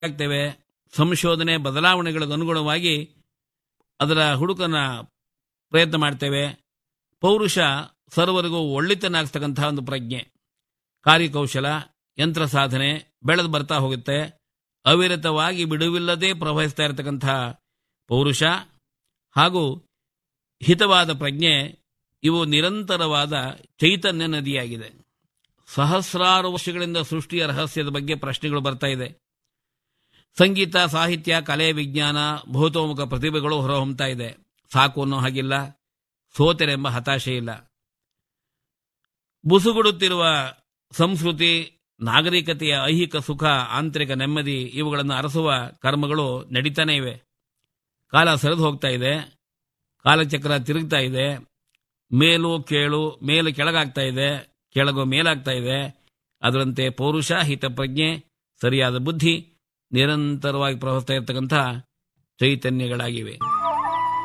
ಆಗ್ತೇವೆ ಸಂಶೋಧನೆ ಬದಲಾವಣೆಗಳಿಗೆ ಅನುಗುಣವಾಗಿ ಅದರ ಹುಡುಕನ ಪ್ರಯತ್ನ ಮಾಡ್ತೇವೆ ಪೌರುಷ ಸರ್ವರಿಗೂ ಒಳ್ಳಿತನಾಗ್ತಕ್ಕಂತಹ ಒಂದು ಪ್ರಜ್ಞೆ ಕಾರ್ಯಕೌಶಲ ಯಂತ್ರ ಸಾಧನೆ ಬೆಳೆದು ಬರ್ತಾ ಹೋಗುತ್ತೆ ಅವಿರತವಾಗಿ ಬಿಡುವಿಲ್ಲದೆ ಪ್ರವಹಿಸ್ತಾ ಇರತಕ್ಕಂತಹ ಪೌರುಷ ಹಾಗೂ ಹಿತವಾದ ಪ್ರಜ್ಞೆ ಇವು ನಿರಂತರವಾದ ಚೈತನ್ಯ ನದಿಯಾಗಿದೆ ಸಹಸ್ರಾರು ವರ್ಷಗಳಿಂದ ಸೃಷ್ಟಿಯ ರಹಸ್ಯದ ಬಗ್ಗೆ ಪ್ರಶ್ನೆಗಳು ಬರ್ತಾ ಇದೆ ಸಂಗೀತ ಸಾಹಿತ್ಯ ಕಲೆ ವಿಜ್ಞಾನ ಭೌತೋಮುಖ ಪ್ರತಿಭೆಗಳು ಹೊರಹೊಮ್ತಾ ಇದೆ ಸಾಕು ಅನ್ನೋ ಹಾಗಿಲ್ಲ ಸೋತೆರೆಂಬ ಹತಾಶೆ ಇಲ್ಲ ಬುಸುಗುಡುತ್ತಿರುವ ಸಂಸ್ಕೃತಿ ನಾಗರಿಕತೆಯ ಐಹಿಕ ಸುಖ ಆಂತರಿಕ ನೆಮ್ಮದಿ ಇವುಗಳನ್ನು ಅರಸುವ ಕರ್ಮಗಳು ನಡೀತಾನೆ ಇವೆ ಕಾಲ ಸರಿದು ಹೋಗ್ತಾ ಇದೆ ಕಾಲಚಕ್ರ ತಿರುಗ್ತಾ ಇದೆ ಮೇಲು ಕೇಳು ಮೇಲು ಕೆಳಗಾಗ್ತಾ ಇದೆ ಕೆಳಗು ಮೇಲಾಗ್ತಾ ಇದೆ ಅದರಂತೆ ಪೌರುಷ ಹಿತಪ್ರಜ್ಞೆ ಸರಿಯಾದ ಬುದ್ಧಿ ನಿರಂತರವಾಗಿ ಪ್ರವಹಿಸ್ತಾ ಇರತಕ್ಕಂಥ ಚೈತನ್ಯಗಳಾಗಿವೆ